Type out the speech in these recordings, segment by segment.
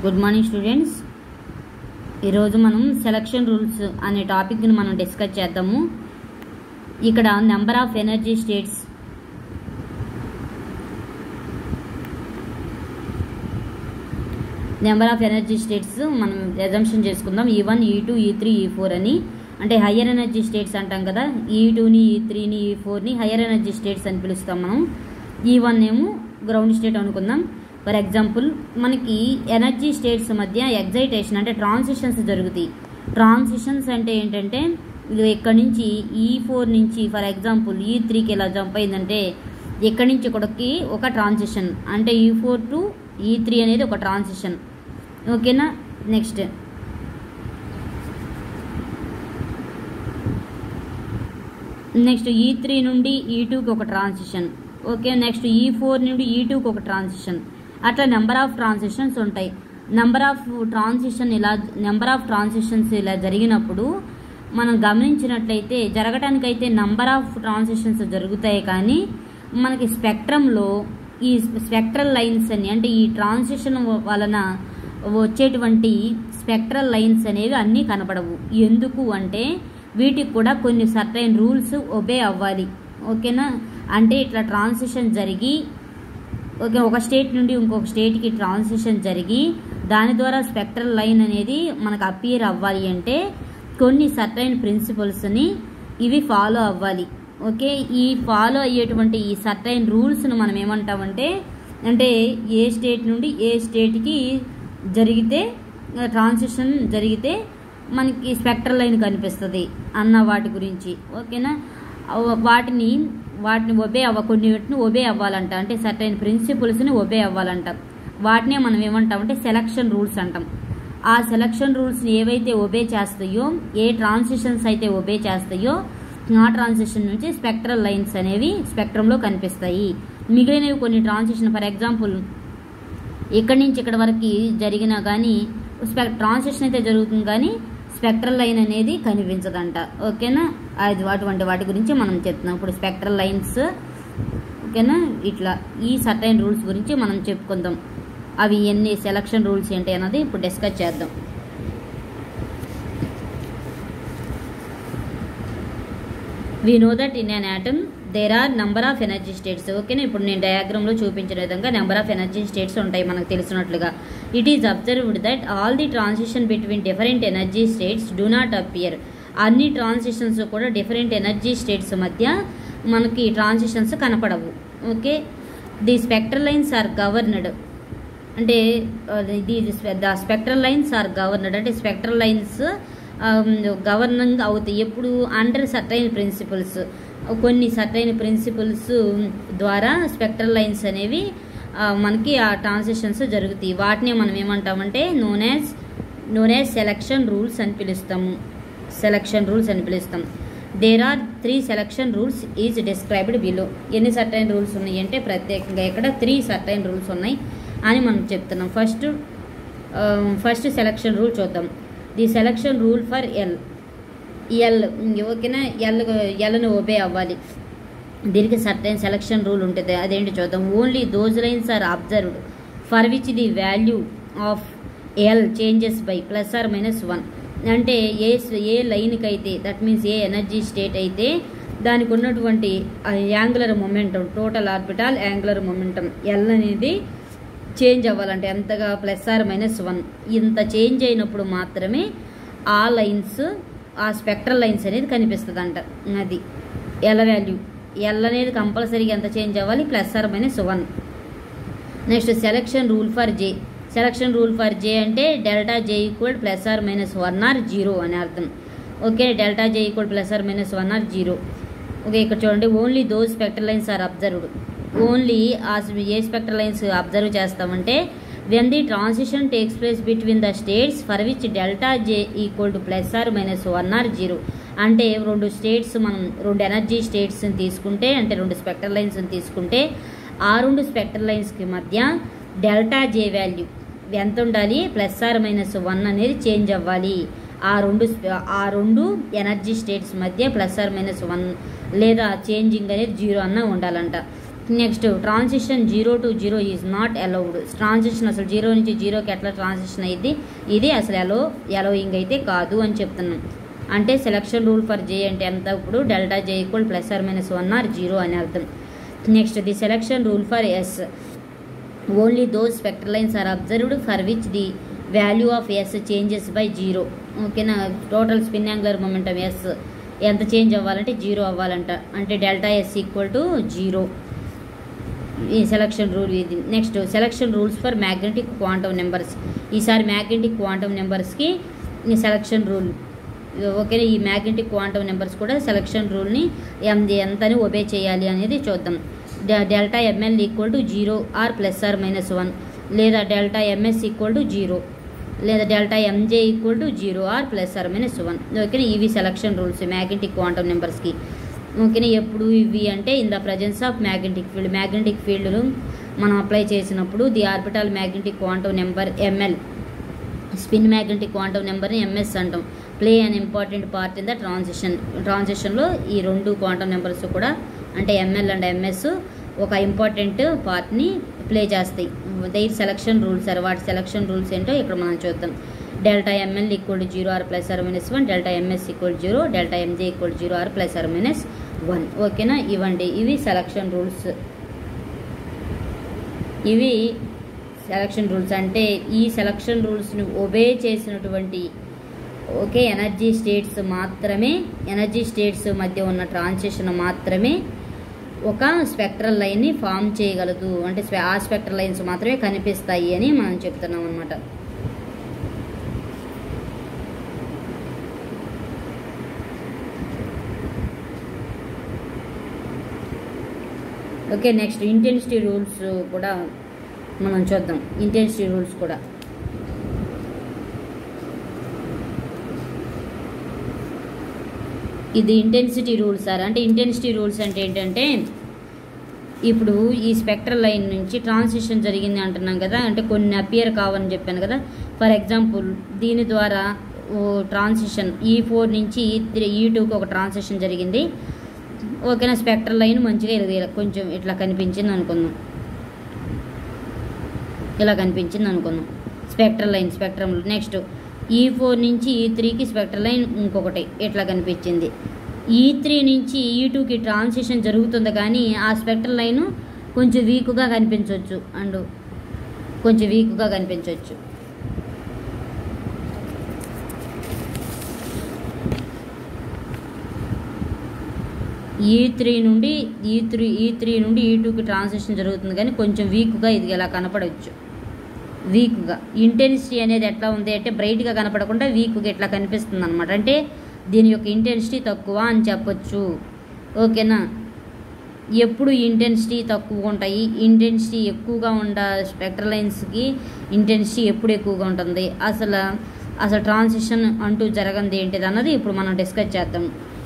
good morning students ఈరోజు మనం selection rules అనే టాపిక్ని మనం డిస్కస్ చేద్దాము ఇక్కడ number of energy states number of energy states మనం ఎజంప్షన్ చేసుకుందాం ఈ వన్ ఈ టూ ఈ త్రీ ఈ ఫోర్ అని అంటే హయ్యర్ ఎనర్జీ స్టేట్స్ అంటాం కదా ఈ టూని ఈ త్రీని ఈ ఫోర్ని హయ్యర్ ఎనర్జీ స్టేట్స్ అని పిలుస్తాం మనం ఈ వన్ ఏమో గ్రౌండ్ స్టేట్ అనుకుందాం ఫర్ ఎగ్జాంపుల్ మనకి ఎనర్జీ స్టేట్స్ మధ్య ఎగ్జైటేషన్ అంటే ట్రాన్సిషన్స్ జరుగుతాయి ట్రాన్సిషన్స్ అంటే ఏంటంటే ఇది ఇక్కడ నుంచి ఈ ఫోర్ నుంచి ఫర్ ఎగ్జాంపుల్ ఈ త్రీకి ఎలా జంప్ అయిందంటే ఇక్కడి నుంచి ఇక్కడికి ఒక ట్రాన్సిషన్ అంటే ఈ ఫోర్ టు ఈ త్రీ అనేది ఒక ట్రాన్సిషన్ ఓకేనా నెక్స్ట్ నెక్స్ట్ ఈ త్రీ నుండి ఈ టూకి ఒక ట్రాన్సిషన్ ఓకే నెక్స్ట్ ఈ ఫోర్ నుండి ఈ టూకి ఒక ట్రాన్సిషన్ అట్లా నెంబర్ ఆఫ్ ట్రాన్సిషన్స్ ఉంటాయి నెంబర్ ఆఫ్ ట్రాన్సిషన్ ఇలా నెంబర్ ఆఫ్ ట్రాన్సిషన్స్ ఇలా జరిగినప్పుడు మనం గమనించినట్లయితే జరగటానికైతే నంబర్ ఆఫ్ ట్రాన్సిషన్స్ జరుగుతాయి కానీ మనకి స్పెక్ట్రంలో ఈ స్పెక్ట్రల్ లైన్స్ అని అంటే ఈ ట్రాన్సిషన్ వలన వచ్చేటువంటి స్పెక్ట్రల్ లైన్స్ అనేవి అన్నీ కనపడవు ఎందుకు అంటే వీటికి కూడా కొన్ని సర్టైన్ రూల్స్ ఒబే అవ్వాలి ఓకేనా అంటే ఇట్లా ట్రాన్సిషన్ జరిగి ఓకే ఒక స్టేట్ నుండి ఇంకొక స్టేట్కి ట్రాన్సిషన్ జరిగి దాని ద్వారా స్పెక్ట్రల్ లైన్ అనేది మనకు అపియర్ అవ్వాలి అంటే కొన్ని సర్టైన్ ప్రిన్సిపల్స్ని ఇవి ఫాలో అవ్వాలి ఓకే ఈ ఫాలో అయ్యేటువంటి ఈ సర్టైన్ రూల్స్ను మనం ఏమంటామంటే అంటే ఏ స్టేట్ నుండి ఏ స్టేట్కి జరిగితే ట్రాన్సిషన్ జరిగితే మనకి స్పెక్ట్రల్ లైన్ కనిపిస్తుంది అన్న వాటి గురించి ఓకేనా వాటిని వాటిని ఒబే అవ్వ కొన్ని వాటిని ఒబే అవ్వాలంట అంటే సర్టైన్ ప్రిన్సిపల్స్ని ఒబే అవ్వాలంట వాటినే మనం ఏమంటామంటే సెలక్షన్ రూల్స్ అంటాం ఆ సెలక్షన్ రూల్స్ని ఏవైతే ఒబే చేస్తాయో ఏ ట్రాన్సిషన్స్ అయితే ఒబే చేస్తాయో ఆ ట్రాన్సిషన్ నుంచి స్పెక్ట్రల్ లైన్స్ అనేవి స్పెక్ట్రంలో కనిపిస్తాయి మిగిలినవి కొన్ని ట్రాన్సిషన్ ఫర్ ఎగ్జాంపుల్ ఇక్కడి నుంచి ఇక్కడ వరకు జరిగినా కానీ స్పెక్ ట్రాన్సిషన్ అయితే జరుగుతుంది కానీ స్పెక్ట్రల్ లైన్ అనేది కనిపించదంట ఓకేనా అది అటువంటి వాటి గురించి మనం చెప్తున్నాం ఇప్పుడు స్పెక్ట్రల్ లైన్స్ ఓకేనా ఇట్లా ఈ సర్టైన్ రూల్స్ గురించి మనం చెప్పుకుందాం అవి ఎన్ని సెలక్షన్ రూల్స్ ఏంటి అన్నది ఇప్పుడు డిస్కస్ చేద్దాం we know that in an atom there are number of energy states ఓకేనా ఇప్పుడు నేను డయాగ్రామ్లో చూపించిన విధంగా నెంబర్ ఆఫ్ ఎనర్జీ స్టేట్స్ ఉంటాయి మనకు తెలిసినట్లుగా it is observed that all the transition between different energy states do not appear అన్ని ట్రాన్సిషన్స్ కూడా డిఫరెంట్ ఎనర్జీ స్టేట్స్ మధ్య మనకి ట్రాన్సిషన్స్ కనపడవు okay the spectral lines are governed అంటే the the spectral lines are governed అంటే spectral lines governing అవుతాయి ఎప్పుడు under certain principles కొన్ని సర్టైన్ ప్రిన్సిపల్స్ ద్వారా స్పెక్ట్రల్ లైన్స్ అనేవి మనకి ఆ ట్రాన్సిషన్స్ జరుగుతాయి వాటిని మనం ఏమంటామంటే known as known as selection rules అని పిలుస్తాము సెలక్షన్ రూల్స్ అని పిలుస్తాం there are three selection rules is described below ఎన్ని సర్టైన్ రూల్స్ ఉన్నాయి అంటే ప్రత్యేకంగా ఇక్కడ త్రీ సర్టైన్ రూల్స్ ఉన్నాయి అని మనం చెప్తున్నాం ఫస్ట్ ఫస్ట్ సెలక్షన్ రూల్ చూద్దాం the selection rule for L L ఓకేనా ఎల్ ఎల్ను ఒబే అవ్వాలి దీనికి సర్టైన్ సెలక్షన్ రూల్ ఉంటుంది అదేంటి చూద్దాం only those lines are observed for which the value of L changes by plus or minus one అంటే ఏ ఏ లైన్కి అయితే దట్ మీన్స్ ఏ ఎనర్జీ స్టేట్ అయితే దానికి ఉన్నటువంటి angular momentum total orbital angular momentum L అనేది చేంజ్ అవ్వాలంటే ఎంతగా ప్లస్ ఆర్ మైనస్ వన్ ఇంత చేంజ్ అయినప్పుడు మాత్రమే ఆ లైన్స్ ఆ స్పెక్ట్రల్ లైన్స్ అనేది కనిపిస్తుంది అంట అది ఎల్ వాల్యూ ఎల్ అనేది కంపల్సరీగా ఎంత చేంజ్ అవ్వాలి plus or minus one next selection rule for J selection rule for J అంటే delta J equal plus or minus one or zero అని అర్థం okay delta J equal plus or minus one or zero okay ఇక్కడ చూడండి only those spectral lines are observed only ఆ ఏ spectral lines observe చేస్తామంటే when the transition takes place between the states for which delta J equal to plus or minus one or zero అంటే రెండు states మనం రెండు energy స్టేట్స్ని తీసుకుంటే అంటే రెండు స్పెక్ట్రల్ లైన్స్ని తీసుకుంటే ఆ రెండు స్పెక్ట్రల్ లైన్స్కి మధ్య డెల్టా జే వాల్యూ ఎంత ఉండాలి ప్లస్ ఆర్ మైనస్ వన్ అనేది చేంజ్ అవ్వాలి ఆ రెండు ఆ రెండు ఎనర్జీ స్టేట్స్ మధ్య ప్లస్ ఆర్ మైనస్ వన్ లేదా చేంజింగ్ అనేది జీరో అన్న ఉండాలంట next transition zero to zero is not allowed transition అసలు జీరో నుంచి జీరోకి ఎట్లా ట్రాన్సిషన్ అయ్యింది ఇది అసలు అలో అలౌయింగ్ అయితే కాదు అని చెప్తున్నాం అంటే సెలక్షన్ రూల్ ఫర్ జే అంటే ఎంత ఇప్పుడు delta J equal plus or minus one or zero అని అర్థం next the selection rule for S only those spectral lines are observed for which the value of S changes by zero ఓకేనా total spin angular momentum S ఎంత change అవ్వాలంటే zero అవ్వాలంట అంటే delta S equal to zero ఈ selection rule ఇది next selection rules for magnetic quantum numbers ఈసారి magnetic quantum నెంబర్స్కి ఈ సెలక్షన్ రూల్ ఓకే ఈ మ్యాగ్నెటిక్ క్వాంటమ్ నెంబర్స్ కూడా సెలక్షన్ రూల్ని ఎంతని ఒబే చేయాలి అనేది చూద్దాం de- delta M L equal to zero or plus or minus one లేదా delta M S equal to zero లేదా delta M J equal to zero or plus or minus one ఓకేనా ఇవి సెలక్షన్ రూల్స్ మ్యాగ్నెటిక్ క్వాంటమ్ నెంబర్స్కి ఓకేనా ఎప్పుడు ఇవి అంటే in the presence of magnetic field magnetic ఫీల్డ్లు మనం అప్లై చేసినప్పుడు the orbital magnetic quantum number M L spin magnetic quantum నెంబర్ని ఎంఎస్ అంటాం play an important part in the transition ట్రాన్సిషన్లో ఈ రెండు క్వాంటమ్ నెంబర్స్ కూడా అంటే ఎంఎల్ అండ్ ఎంఎస్ ఒక ఇంపార్టెంట్ పార్ట్ని ప్లే చేస్తాయి దైర్ సెలక్షన్ రూల్స్ సార్ వాటి సెలక్షన్ రూల్స్ ఏంటో ఇక్కడ మనం చూద్దాం delta M L equal to zero or plus or minus one delta M S equal zero delta M J equal zero or plus or minus one ఓకేనా ఇవ్వండి ఇవి సెలక్షన్ రూల్స్ ఇవి selection rules అంటే ఈ సెలక్షన్ రూల్స్ని ఒబే చేసినటువంటి ఓకే ఎనర్జీ స్టేట్స్ మాత్రమే energy states మధ్య ఉన్న ట్రాన్సిషన్ మాత్రమే ఒక స్పెక్ట్రల్ లైన్ని ఫామ్ చేయగలదు అంటే స్పె- ఆ స్పెక్ట్రల్ లైన్స్ మాత్రమే కనిపిస్తాయి అని మనం చెప్తున్నాం అనమాట ఓకే నెక్స్ట్ ఇంటెన్సిటీ రూల్స్ కూడా మనం చూద్దాం ఇంటెన్సిటీ రూల్స్ కూడా ఇది ఇంటెన్సిటీ రూల్స్ సార్ అంటే ఇంటెన్సిటీ రూల్స్ అంటే ఏంటంటే ఇప్పుడు ఈ స్పెక్ట్రల్ లైన్ నుంచి ట్రాన్సిషన్ జరిగింది అంటున్నాం కదా అంటే కొన్ని అపియర్ కావని చెప్పాను కదా ఫర్ ఎగ్జాంపుల్ దీని ద్వారా ఓ ట్రాన్సిషన్ ఈ ఫోర్ నుంచి ఈ త్రీ ఈ టూకి ఒక ట్రాన్సిషన్ జరిగింది ఓకేనా స్పెక్ట్రల్ లైన్ మంచిగా ఇలా ఇలా కొంచెం ఇట్లా కనిపించింది అనుకుందాం ఇలా కనిపించింది అనుకుందాం స్పెక్ట్రల్ లైన్ స్పెక్ట్రమ్ నెక్స్ట్ ఈ ఫోర్ నుంచి ఈ త్రీకి స్పెక్ట్రల్ లైన్ ఇంకొకటి ఇట్లా కనిపించింది ఈ త్రీ నుంచి ఈ టూకి ట్రాన్సిషన్ జరుగుతుంది కానీ ఆ స్పెక్ట్రల్ లైన్ కొంచెం వీక్గా కనిపించవచ్చు అండ్ కొంచెం వీక్గా కనిపించవచ్చు ఈ త్రీ నుండి ఈ త్రీ ఈ త్రీ నుండి ఈ టూకి ట్రాన్సిషన్ జరుగుతుంది కానీ కొంచెం వీక్గా ఇది ఇలా కనపడవచ్చు వీక్గా ఇంటెన్సిటీ అనేది ఎట్లా ఉంది అంటే బ్రైట్గా కనపడకుండా వీక్గా ఇట్లా కనిపిస్తుంది అనమాట అంటే దీని యొక్క ఇంటెన్సిటీ తక్కువ అని చెప్పొచ్చు ఓకేనా ఎప్పుడు ఇంటెన్సిటీ తక్కువగా ఉంటాయి ఇంటెన్సిటీ ఎక్కువగా ఉండ స్పెక్ట్రల్ లైన్స్కి ఇంటెన్సిటీ ఎప్పుడు ఎక్కువగా ఉంటుంది అసలు అసలు ట్రాన్సిషన్ అంటూ జరగంది ఏంటిది అన్నది ఇప్పుడు మనం డిస్కస్ చేద్దాం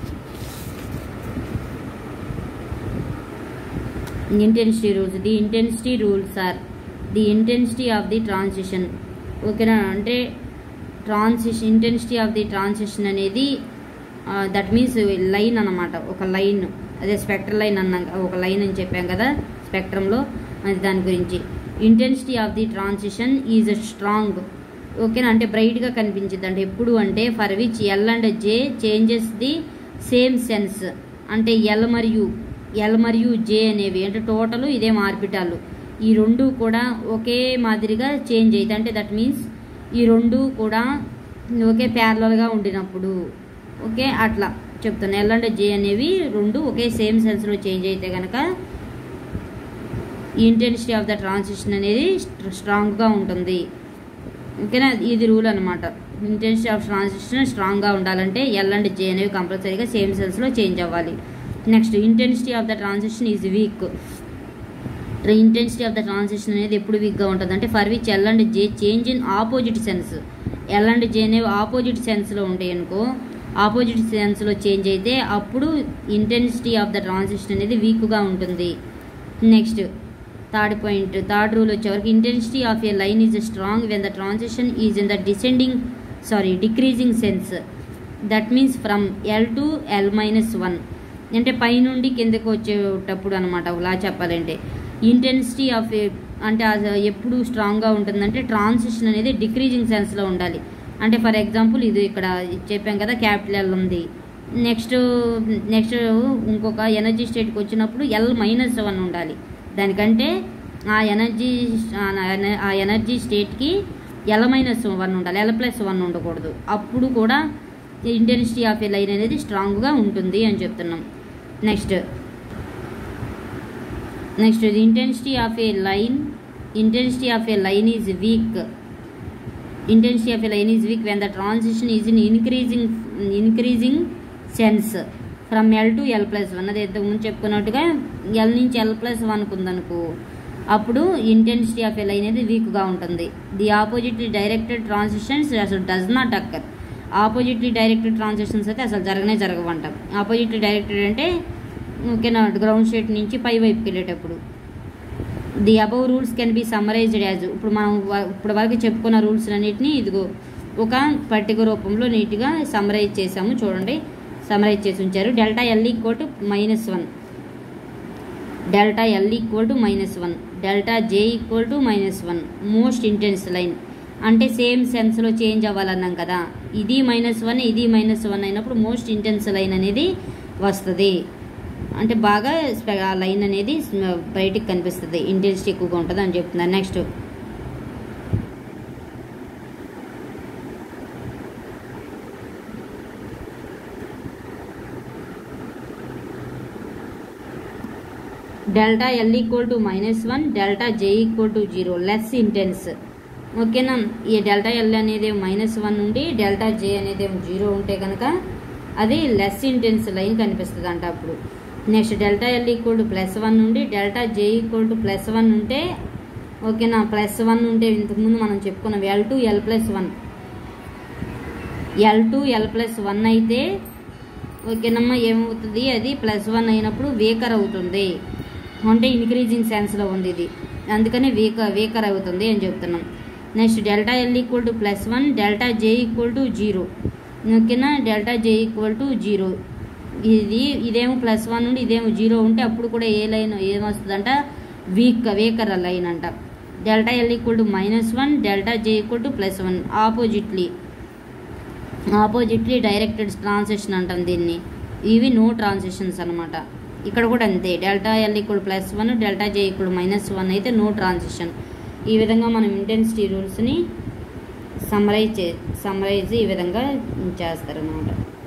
intensity rules the intensity rules are the intensity of the transition ఓకేనా అంటే transition intensity of the transition అనేది దట్ మీన్స్ లైన్ అన్నమాట ఒక లైన్ అదే స్పెక్ట్రల్ లైన్ అన్నాం కదా, ఒక లైన్ అని చెప్పాం కదా స్పెక్ట్రంలో అది దాని గురించి intensity of the transition is strong ఓకేనా అంటే బ్రైట్గా కనిపించింది అంటే ఎప్పుడు అంటే for which L and J changes the same sense అంటే ఎల్ మరియు ఎల్ మరియు జే అనేవి అంటే టోటల్ ఇదే ఆర్బిటాలు ఈ రెండు కూడా ఒకే మాదిరిగా చేంజ్ అవుతాయి అంటే దట్ మీన్స్ ఈ రెండు కూడా ఒకే ప్యారలల్గా ఉండినప్పుడు ఓకే అట్లా చెప్తాను ఎల్ అండ్ జే అనేవి రెండు ఒకే సేమ్ సెన్స్లో చేంజ్ అయితే కనుక ఇంటెన్సిటీ ఆఫ్ ద ట్రాన్సిషన్ అనేది స్ట్రాంగ్గా ఉంటుంది ఓకేనా ఇది రూల్ అనమాట ఇంటెన్సిటీ ఆఫ్ ట్రాన్సిషన్ స్ట్రాంగ్గా ఉండాలంటే ఎల్ అండ్ జే అనేవి కంపల్సరీగా సేమ్ సెన్స్లో చేంజ్ అవ్వాలి next intensity of the transition is weak intensity of the transition అనేది ఎప్పుడు వీక్గా ఉంటుంది అంటే for which L and J change in opposite sense L and J అనేవి ఆపోజిట్ సెన్స్లో ఉంటాయి అనుకో ఆపోజిట్ సెన్స్లో చేంజ్ అయితే అప్పుడు ఇంటెన్సిటీ ఆఫ్ ద ట్రాన్సిషన్ అనేది వీక్గా ఉంటుంది next third point third rule వచ్చేవరకు intensity of a line is strong when the transition is in the descending sorry decreasing sense that means from L to L minus one అంటే పైనుండి కిందకు వచ్చేటప్పుడు అనమాట ఇలా చెప్పాలంటే ఇంటెన్సిటీ ఆఫ్ అంటే అది ఎప్పుడు స్ట్రాంగ్గా ఉంటుందంటే ట్రాన్సిషన్ అనేది డిక్రీజింగ్ సెన్స్లో ఉండాలి అంటే ఫర్ ఎగ్జాంపుల్ ఇది ఇక్కడ చెప్పాం కదా క్యాపిటల్ ఎల్ ఉంది నెక్స్ట్ నెక్స్ట్ ఇంకొక ఎనర్జీ స్టేట్కి వచ్చినప్పుడు ఎల్ మైనస్ వన్ ఉండాలి దానికంటే ఆ ఎనర్జీ ఆ ఎనర్జీ స్టేట్కి ఎల్ మైనస్ వన్ ఉండాలి ఎల్ ప్లస్ వన్ ఉండకూడదు అప్పుడు కూడా ఇంటెన్సిటీ ఆఫ్ ఏ లైన్ అనేది స్ట్రాంగ్గా ఉంటుంది అని చెప్తున్నాం next next intensity of a line intensity of a line is weak intensity of a line is weak when the transition is in increasing increasing sense from L to L plus one అది ఇంతకు ముందు చెప్పుకున్నట్టుగా L నుంచి L plus వన్కి ఉందనుకో అప్పుడు intensity of a line అనేది వీక్గా ఉంటుంది ది ఆపోజిట్లీ డైరెక్టెడ్ ట్రాన్సిషన్స్ అసలు does not occur oppositely directed transitions అయితే అసలు జరగనే జరగవంట ఆపోజిట్లీ డైరెక్టెడ్ అంటే ఓకేనా గ్రౌండ్ స్టేట్ నుంచి పై వైపుకి వెళ్ళేటప్పుడు the above rules can be summarized as ఇప్పుడు మనం వ- ఇప్పుడు వరకు చెప్పుకున్న రూల్స్ అన్నిటిని ఇదిగో ఒక పట్టిక రూపంలో నీట్గా సమ్మరైజ్ చేసాము చూడండి సమ్మరైజ్ చేసి ఉంచారు delta L equal to minus one delta L equal to minus one delta J equal to minus one most intense line అంటే సేమ్ సెన్స్లో చేంజ్ అవ్వాలన్నాం కదా ఇది మైనస్ వన్ ఇది మైనస్ వన్ అయినప్పుడు మోస్ట్ ఇంటెన్స్ లైన్ అనేది వస్తుంది అంటే బాగా స్పె- ఆ లైన్ అనేది స్మ- బయటికి కనిపిస్తుంది ఇంటెన్సిటీ ఎక్కువగా ఉంటుంది అని చెప్తున్నారు next delta L equal to minus one delta J equal to zero less intense ఓకేనా ఈ డెల్టా ఎల్ అనేది మైనస్ వన్ ఉండి డెల్టా జే అనేది జీరో ఉంటే కనుక అది లెస్ ఇంటెన్స్ లైన్ కనిపిస్తుంది అంట అప్పుడు next delta L equal to plus one ఉండి delta J equal to plus one ఉంటే ఓకేనా ప్లస్ వన్ ఉంటే ఇంతకుముందు మనం చెప్పుకున్నాం L to L plus one L to L plus one అయితే ఓకేనమ్మా ఏమవుతుంది అది ప్లస్ వన్ అయినప్పుడు వేకర్ అవుతుంది అంటే ఇంక్రీజింగ్ సెన్స్లో ఉంది ఇది అందుకని వీక వీకర్ అవుతుంది అని చెప్తున్నాం next delta L equal to plus one delta J equal to zero ఓకేనా delta J equal to zero ఇది ఇదేమో ప్లస్ వన్ ఉండి ఇదేమో జీరో ఉంటే అప్పుడు కూడా ఏ లైన్ ఏమొస్తుందంట వీక్ వేకర్ లైన్ అంట delta L equal to minus one delta J equal to plus one oppositely oppositely directed transition అంటాం దీన్ని ఇవి నో ట్రాన్సిషన్స్ అనమాట ఇక్కడ కూడా అంతే delta L equal plus one delta J equal minus one అయితే no transition ఈ విధంగా మనం ఇంటెన్సిటీ రూల్స్ని సమ్మరైజ్ చే సమ్మరైజ్ ఈ విధంగా చేస్తారనమాట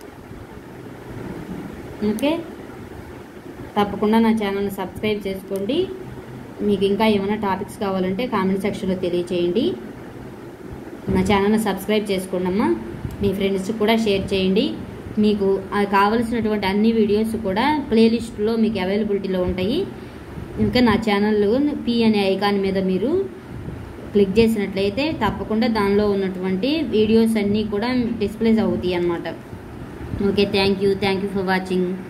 ఓకే తప్పకుండా నా ఛానల్ని సబ్స్క్రైబ్ చేసుకోండి మీకు ఇంకా ఏమైనా టాపిక్స్ కావాలంటే కామెంట్ సెక్షన్లో తెలియచేయండి నా ఛానల్ని సబ్స్క్రైబ్ చేసుకోండి అమ్మా మీ ఫ్రెండ్స్ కూడా షేర్ చేయండి మీకు అది కావలసినటువంటి అన్ని వీడియోస్ కూడా ప్లేలిస్ట్లో మీకు అవైలబిలిటీలో ఉంటాయి ఇంకా నా ఛానల్ పి అనే ఐకాన్ మీద మీరు క్లిక్ చేసినట్లయితే తప్పకుండా దానిలో ఉన్నటువంటి వీడియోస్ అన్నీ కూడా డిస్ప్లేస్ అవుతాయి అన్నమాట okay thank you thank you for watching